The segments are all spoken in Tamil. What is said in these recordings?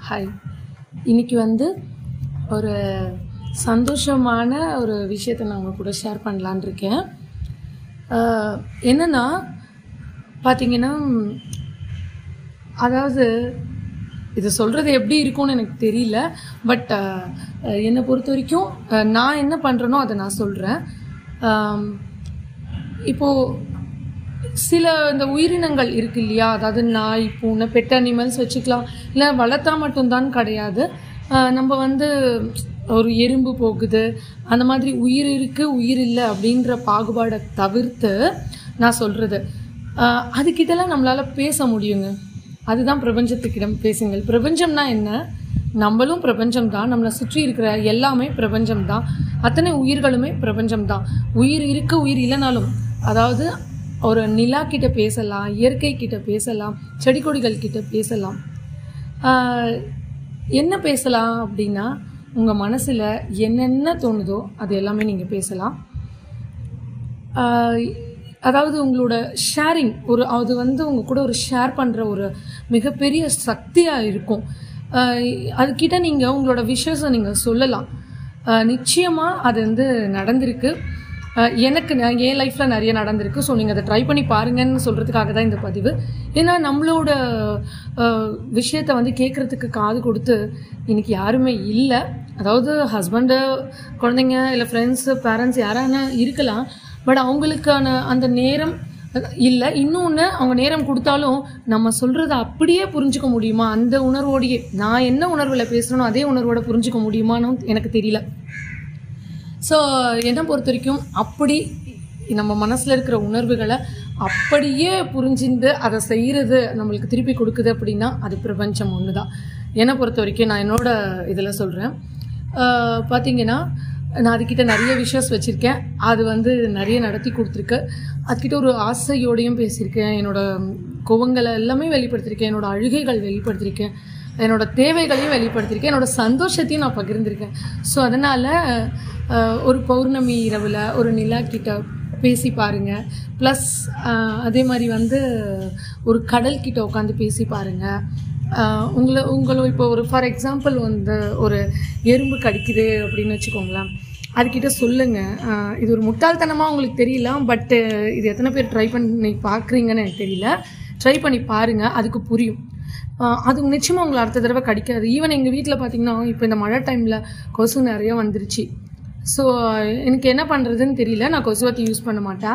ஹாய் இன்னைக்கு வந்து ஒரு சந்தோஷமான ஒரு விஷயத்தை நான் உங்க கூட ஷேர் பண்ணலான்னு இருக்கேன் ஆஹ் என்னன்னா பார்த்தீங்கன்னா அதாவது இது சொல்கிறது எப்படி இருக்கும்னு எனக்கு தெரியல பட் என்னை பொறுத்த வரைக்கும் அஹ், நான் என்ன பண்ணுறேனோ அதை நான் சொல்கிறேன் இப்போது சில இந்த உயிரினங்கள் இருக்கு இல்லையா அதாவது நாய் பூனை பெட் அனிமல்ஸ் வச்சுக்கலாம் இல்லை வளர்த்தா மட்டும்தான் கிடையாது ஆஹ் நம்ம வந்து ஒரு எறும்பு போகுது அந்த மாதிரி உயிர் இருக்கு உயிர் இல்லை அப்படின்ற பாகுபாடை தவிர்த்து நான் சொல்கிறது அதுக்கிட்டலாம் நம்மளால் பேச முடியுங்க அதுதான் பிரபஞ்சத்துக்கிடம் பேசுங்கள் பிரபஞ்சம்னா என்ன நம்மளும் பிரபஞ்சம் தான் நம்மளை சுற்றி இருக்கிற எல்லாமே பிரபஞ்சம் தான் அத்தனை உயிர்களுமே பிரபஞ்சம் தான் உயிர் இருக்கு உயிர் இல்லைனாலும் அதாவது ஒரு நிலா கிட்ட பேசலாம் இயற்கை கிட்ட பேசலாம் செடி கொடிகள் கிட்ட பேசலாம் ஆஹ் என்ன பேசலாம் அப்படின்னா உங்கள் மனசில் என்னென்ன தோணுதோ அது எல்லாமே நீங்கள் பேசலாம் ஆஹ் அதாவது உங்களோட ஷேரிங் ஒரு அது வந்து உங்க கூட ஒரு ஷேர் பண்ணுற ஒரு மிகப்பெரிய சக்தியாக இருக்கும் ஆஹ் அதுக்கிட்ட நீங்கள் உங்களோட விஷயத்தை நீங்கள் சொல்லலாம் நிச்சயமாக அது வந்து நடந்திருக்கு ஆஹ் எனக்கு நான் என் லைஃப்பில் நிறைய நடந்திருக்கு ஸோ நீங்கள் அதை ட்ரை பண்ணி பாருங்கன்னு சொல்கிறதுக்காக தான் இந்த பதிவு ஏன்னா நம்மளோட ஆஹ் விஷயத்தை வந்து கேட்குறதுக்கு காது கொடுத்து இன்னைக்கு யாருமே இல்லை அதாவது ஹஸ்பண்டு குழந்தைங்க இல்லை ஃப்ரெண்ட்ஸு பேரண்ட்ஸ் யாரான இருக்கலாம் பட் அவங்களுக்கான அந்த நேரம் இல்லை இன்னொன்று அவங்க நேரம் கொடுத்தாலும் நம்ம சொல்கிறத அப்படியே புரிஞ்சுக்க முடியுமா அந்த உணர்வோடையே நான் என்ன உணர்வில் பேசுகிறேனோ அதே உணர்வோட புரிஞ்சுக்க முடியுமான்னு எனக்கு தெரியல ஸோ என்னை பொறுத்த வரைக்கும் அப்படி நம்ம மனசில் இருக்கிற உணர்வுகளை அப்படியே புரிஞ்சுண்டு அதை செய்கிறது நம்மளுக்கு திருப்பி கொடுக்குது அப்படின்னா அது பிரபஞ்சம் ஒன்று தான் என்னை பொறுத்த வரைக்கும் நான் என்னோட இதில் சொல்கிறேன் பார்த்தீங்கன்னா நான் அதுக்கிட்ட நிறைய விஷயஸ் வச்சுருக்கேன் அது வந்து நிறைய நடத்தி கொடுத்துருக்கு அதுக்கிட்ட ஒரு ஆசையோடையும் பேசியிருக்கேன் என்னோட கோவங்களை எல்லாமே வெளிப்படுத்தியிருக்கேன் என்னோட அழுகைகள் வெளிப்படுத்தியிருக்கேன் என்னோட தேவைகளையும் வெளிப்படுத்தியிருக்கேன் என்னோட சந்தோஷத்தையும் நான் பகிர்ந்திருக்கேன் ஸோ அதனால் ஒரு பௌர்ணமி இரவில் ஒரு நிலா கிட்ட பேசி பாருங்க ப்ளஸ் அதே மாதிரி வந்து ஒரு கடல் கிட்ட உட்காந்து பேசி பாருங்க ஆஹ் உங்களை உங்களை இப்போ ஒரு ஃபார் எக்ஸாம்பிள் வந்து ஒரு எறும்பு கடிக்குது அப்படின்னு வச்சுக்கோங்களேன் அதுக்கிட்ட சொல்லுங்க ஆஹ் இது ஒரு முட்டாள்தனமாக உங்களுக்கு தெரியல பட்டு இது எத்தனை பேர் ட்ரை பண்ணி பார்க்குறீங்கன்னு எனக்கு தெரியல ட்ரை பண்ணி பாருங்க அதுக்கு புரியும் ஆஹ் அது நிச்சயமாக உங்களை அடுத்த தடவை கடிக்காது ஈவன் எங்கள் வீட்டில் பார்த்தீங்கன்னா இப்போ இந்த மழை டைமில் கொசு நிறைய வந்துருச்சு ஸோ எனக்கு என்ன பண்ணுறதுன்னு தெரியல நான் கொசுவத்தி யூஸ் பண்ண மாட்டேன்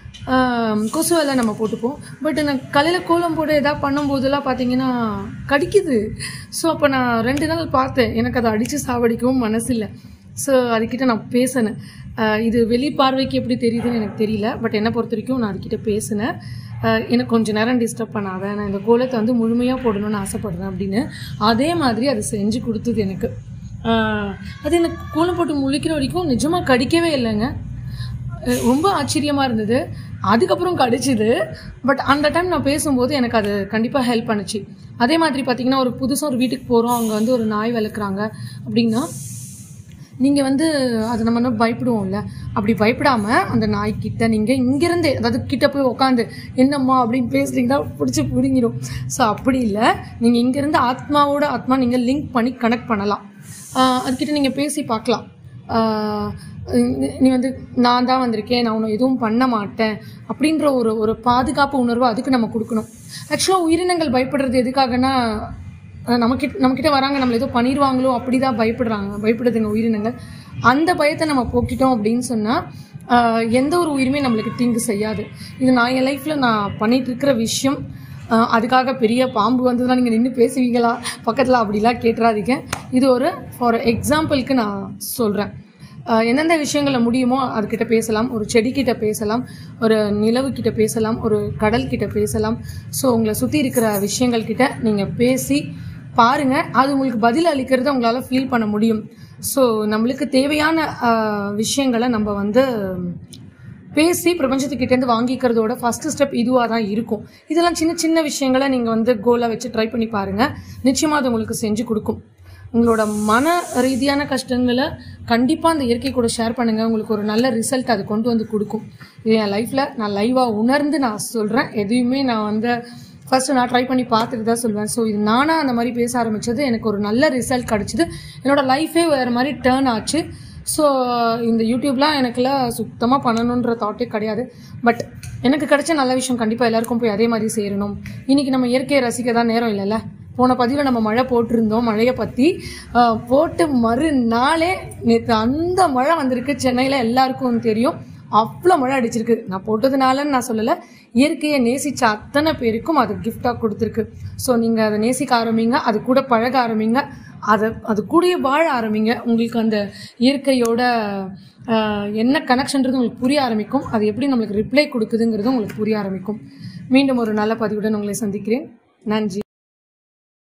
ஆஹ் கொசுவெல்லாம் நம்ம போட்டுப்போம் பட் நான் காலையில் கோலம் போட எதாவது பண்ணும்போதெல்லாம் பார்த்தீங்கன்னா கடிக்குது ஸோ அப்போ நான் ரெண்டு நாள் பார்த்தேன் எனக்கு அதை அடித்து சாவடிக்கவும் மனசு இல்லை ஸோ அதுக்கிட்ட நான் பேசினேன் ஆஹ் இது வெளி பார்வைக்கு எப்படி தெரியுதுன்னு எனக்கு தெரியல பட் என்னை பொறுத்த வரைக்கும் நான் அதுக்கிட்ட பேசினேன் ஆஹ் எனக்கு கொஞ்சம் நேரம் டிஸ்டர்ப் பண்ணாத நான் இந்த கோலத்தை வந்து முழுமையாக போடணும்னு ஆசைப்படுறேன் அப்படின்னு அதே மாதிரி அது செஞ்சு கொடுத்தது எனக்கு ஆஹ் அது எனக்கு கோலம் போட்டு முழிக்கிற வரைக்கும் நிஜமாக கடிக்கவே இல்லைங்க அஹ் ரொம்ப ஆச்சரியமாக இருந்தது அதுக்கப்புறம் கடிச்சுது பட் அந்த டைம் நான் பேசும்போது எனக்கு அது கண்டிப்பாக ஹெல்ப் பண்ணுச்சு அதே மாதிரி பார்த்தீங்கன்னா ஒரு புதுசாக ஒரு வீட்டுக்கு போகிறோம் அங்கே வந்து ஒரு நாய் வளர்க்குறாங்க அப்படின்னா நீங்கள் வந்து அதை நம்ம என்ன பயப்படுவோம்ல அப்படி பயப்படாம அந்த நாய்க்கிட்ட நீங்கள் இங்கேருந்தே அதாவது கிட்ட போய் உட்காந்து என்னம்மா அப்படின்னு பேசுறீங்கன்னா பிடிச்சி பிடிங்கிடும் ஸோ அப்படி இல்லை நீங்கள் இங்கேருந்து ஆத்மாவோட ஆத்மா நீங்கள் லிங்க் பண்ணி கனெக்ட் பண்ணலாம் ஆஹ் அதுக்கிட்ட நீங்கள் பேசி பார்க்கலாம் ஆஹ் நீ- நீ வந்து நான் தான் வந்திருக்கேன் நான் உன்னை எதுவும் பண்ண மாட்டேன் அப்படின்ற ஒரு ஒரு பாதுகாப்பு உணர்வு அதுக்கு நம்ம கொடுக்கணும் ஆக்சுவலாக உயிரினங்கள் பயப்படுறது எதுக்காகனா அஹ் நமக்கிட்ட நம்மக்கிட்ட வராங்க நம்மள ஏதோ பண்ணிடுவாங்களோ அப்படி தான் பயப்படுறாங்க பயப்படுதுங்க உயிரினங்கள் அந்த பயத்தை நம்ம போக்கிட்டோம் அப்படின்னு சொன்னால் எந்த ஒரு உயிருமே நம்மளுக்கு தீங்கு செய்யாது இது நான் என் லைஃப்பில் நான் பண்ணிட்டு இருக்கிற விஷயம் அஹ் அதுக்காக பெரிய பாம்பு வந்ததுலாம் நீங்கள் நின்று பேசுவீங்களா பக்கத்தில் அப்படிலாம் கேட்டுறாதீங்க இது ஒரு ஃபார் எக்ஸாம்பிளுக்கு நான் சொல்கிறேன் எந்தெந்த விஷயங்களை முடியுமோ அதுக்கிட்ட பேசலாம் ஒரு செடிக்கிட்ட பேசலாம் ஒரு நிலவு கிட்ட பேசலாம் ஒரு கடல் கிட்ட பேசலாம் ஸோ உங்களை சுற்றி இருக்கிற விஷயங்கள் கிட்ட நீங்கள் பேசி பாருங்க அது உங்களுக்கு பதில் அளிக்கிறத உங்களால் ஃபீல் பண்ண முடியும் ஸோ நம்மளுக்கு தேவையான ஆஹ், விஷயங்களை நம்ம வந்து பேசி பிரபஞ்சத்துக்கிட்டேருந்து வாங்கிக்கிறதோட ஃபர்ஸ்ட் ஸ்டெப் இதுவாக தான் இருக்கும் இதெல்லாம் சின்ன சின்ன விஷயங்களை நீங்கள் வந்து கோலை வச்சு ட்ரை பண்ணி பாருங்கள் நிச்சயமாக அது உங்களுக்கு செஞ்சு கொடுக்கும் உங்களோட மன ரீதியான கஷ்டங்களை கண்டிப்பாக அந்த இயற்கை கூட ஷேர் பண்ணுங்கள் உங்களுக்கு ஒரு நல்ல ரிசல்ட் அது கொண்டு வந்து கொடுக்கும் இது என் லைஃப்பில் நான் லைவாக உணர்ந்து நான் சொல்கிறேன் எதையுமே நான் வந்து ஃபர்ஸ்ட் நான் ட்ரை பண்ணி பார்த்துட்டு தான் சொல்லுவேன் ஸோ இது நானாக அந்த மாதிரி பேச ஆரம்பிச்சது எனக்கு ஒரு நல்ல ரிசல்ட் கிடச்சிது என்னோட லைஃபே வேறு மாதிரி டேர்ன் ஆச்சு ஸோ இந்த யூடியூப்லாம் எனக்குலாம் சுத்தமாக பண்ணணுன்ற தாட்டே கிடையாது பட் எனக்கு கிடைச்ச நல்ல விஷயம் கண்டிப்பாக எல்லாருக்கும் போய் அதே மாதிரி சேரணும் இன்றைக்கி நம்ம இயற்கையை ரசிக்க தான் நேரம் இல்லைல்ல போன பதிவில் நம்ம மழை போட்டிருந்தோம் மழையை பற்றி அஹ், போட்டு மறுநாளே நேற்று அந்த மழை வந்திருக்கு சென்னையில் எல்லாருக்கும் தெரியும் அவ்வளோ மழை அடிச்சிருக்கு நான் போட்டதுனாலன்னு நான் சொல்லலை இயற்கையை நேசிச்ச அத்தனை பேருக்கும் அது கிஃப்டாக கொடுத்துருக்கு ஸோ நீங்கள் அதை நேசிக்க ஆரம்பிங்க அது கூட பழக ஆரம்பிங்க அதை அது கூடயே வாழ ஆரம்பிங்க உங்களுக்கு அந்த இயற்கையோட ஆஹ், என்ன கனெக்ஷன்றது உங்களுக்கு புரிய ஆரம்பிக்கும் அது எப்படி நம்மளுக்கு ரிப்ளை கொடுக்குதுங்கிறது உங்களுக்கு புரிய ஆரம்பிக்கும் மீண்டும் ஒரு நல்ல பதிவுடன் உங்களை சந்திக்கிறேன் நன்றி